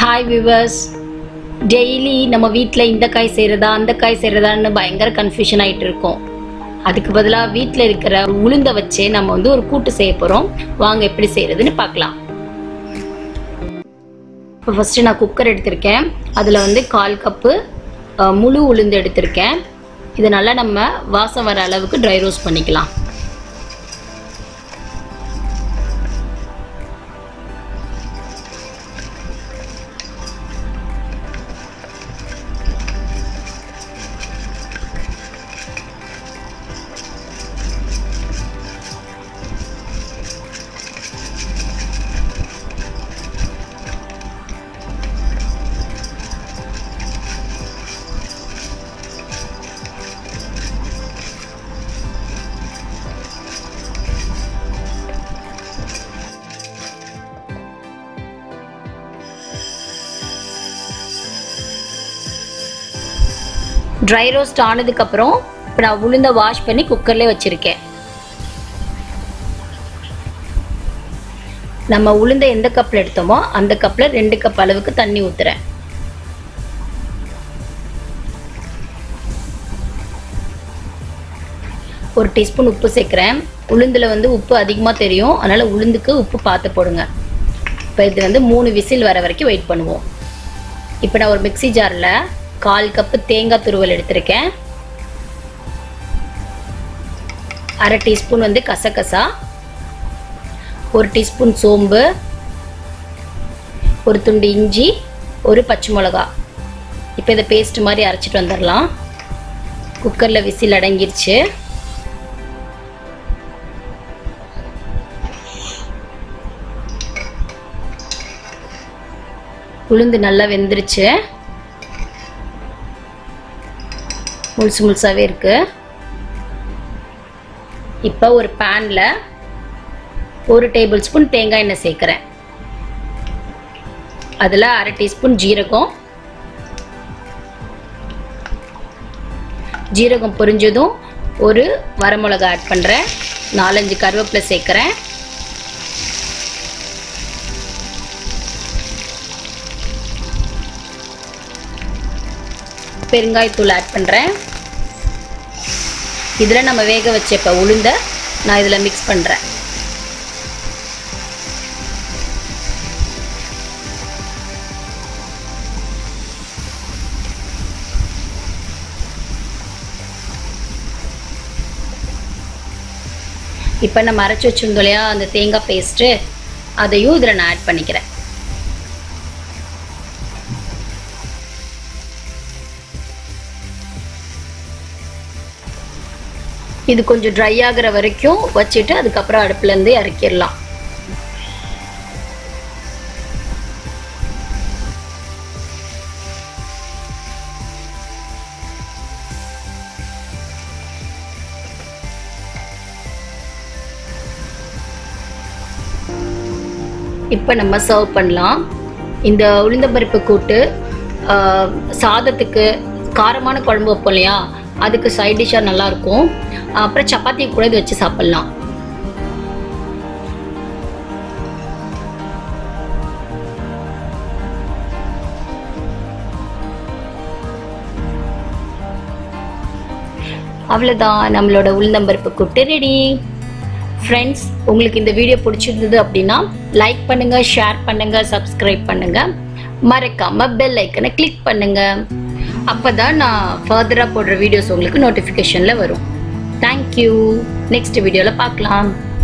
hi viewers daily நம்ம வீட்டில் இந்த காய் செய்கிறதா அந்த காய் செய்கிறதான்னு பயங்கர கன்ஃபியூஷன் ஆகிட்டு இருக்கோம் அதுக்கு பதிலாக வீட்டில் இருக்கிற உளுந்த வச்சே நம்ம வந்து ஒரு கூட்டு செய்ய போகிறோம் வாங்க எப்படி செய்கிறதுன்னு பார்க்கலாம் இப்போ ஃபஸ்ட்டு நான் குக்கர் எடுத்திருக்கேன் அதில் வந்து கால் கப்பு அஹ், முழு உளுந்து எடுத்திருக்கேன் இதை நல்லா நம்ம வாசம் வர அளவுக்கு ட்ரை ரோஸ்ட் பண்ணிக்கலாம் ட்ரை ரோஸ்ட் ஆனதுக்கப்புறம் இப்போ நான் உளுந்த வாஷ் பண்ணி குக்கர்லேயே வச்சுருக்கேன் நம்ம உளுந்த எந்த கப்பில் எடுத்தோமோ அந்த கப்பில் ரெண்டு கப் அளவுக்கு தண்ணி ஊற்றுறேன் ஒரு டீஸ்பூன் உப்பு சேர்க்குறேன் உளுந்தில் வந்து உப்பு அதிகமாக தெரியும் அதனால் உளுந்துக்கு உப்பு பார்த்து போடுங்க இப்போ இது வந்து மூணு விசில் வர வரைக்கும் வெயிட் பண்ணுவோம் இப்போ நான் ஒரு மிக்ஸி ஜாரில் கால் கப்பு தேங்காய் துருவல் எடுத்திருக்கேன் அரை டீஸ்பூன் வந்து கசகசா ஒரு டீஸ்பூன் சோம்பு ஒரு துண்டு இஞ்சி ஒரு பச்சை மிளகா இப்போ இதை பேஸ்ட் மாதிரி அரைச்சிட்டு வந்துடலாம் குக்கரில் விசில் அடங்கிருச்சு உளுந்து நல்லா வெந்துருச்சு முழுசு முழுசாகவே இருக்கு இப்போ ஒரு பேனில் ஒரு டேபிள் ஸ்பூன் தேங்காய் எண்ணெய் சேர்க்குறேன் அதில் அரை டீஸ்பூன் ஜீரகம் ஜீரகம் பொரிஞ்சதும் ஒரு வரமிளகா ஆட் பண்ணுறேன் நாலஞ்சு கருவேப்பிலை சேர்க்குறேன் பெருங்காயத்தூள் ஆட் பண்ணுறேன் இதில் நம்ம வேக வச்ச இப்போ உளுந்த நான் இதில் மிக்ஸ் பண்ணுறேன் இப்போ நம்ம அரைச்சி வச்சிருந்தோம் இல்லையா அந்த தேங்காய் பேஸ்ட்டு அதையும் இதில் நான் ஆட் பண்ணிக்கிறேன் இது கொஞ்சம் ட்ரை ஆகுற வரைக்கும் வச்சுட்டு அதுக்கப்புறம் அடுப்புலேருந்து இறக்கிடலாம் இப்போ நம்ம சர்வ் பண்ணலாம் இந்த உளுந்தம்பருப்பு கூட்டு ஆஹ், சாதத்துக்கு காரமான குழம்பு வைப்போம் இல்லையா அதுக்கு சைட் டிஷ்ஷாக நல்லாயிருக்கும் அப்புறம் சப்பாத்தி கூட இது வச்சு சாப்பிட்லாம் அவ்வளோதான் நம்மளோட உளுந்தம்பருப்பு கூட்டு ரெடி ஃப்ரெண்ட்ஸ் உங்களுக்கு இந்த வீடியோ பிடிச்சிருந்தது அப்படின்னா லைக் பண்ணுங்க ஷேர் பண்ணுங்க சப்ஸ்கிரைப் பண்ணுங்க மறக்காம பெல் ஐக்கனை கிளிக் பண்ணுங்க அப்பதான் நான் ஃபர்தராக போடுற வீடியோஸ் உங்களுக்கு நோட்டிஃபிகேஷனில் வரும் தேங்க்யூ நெக்ஸ்ட் வீடியோவில் பார்க்கலாம்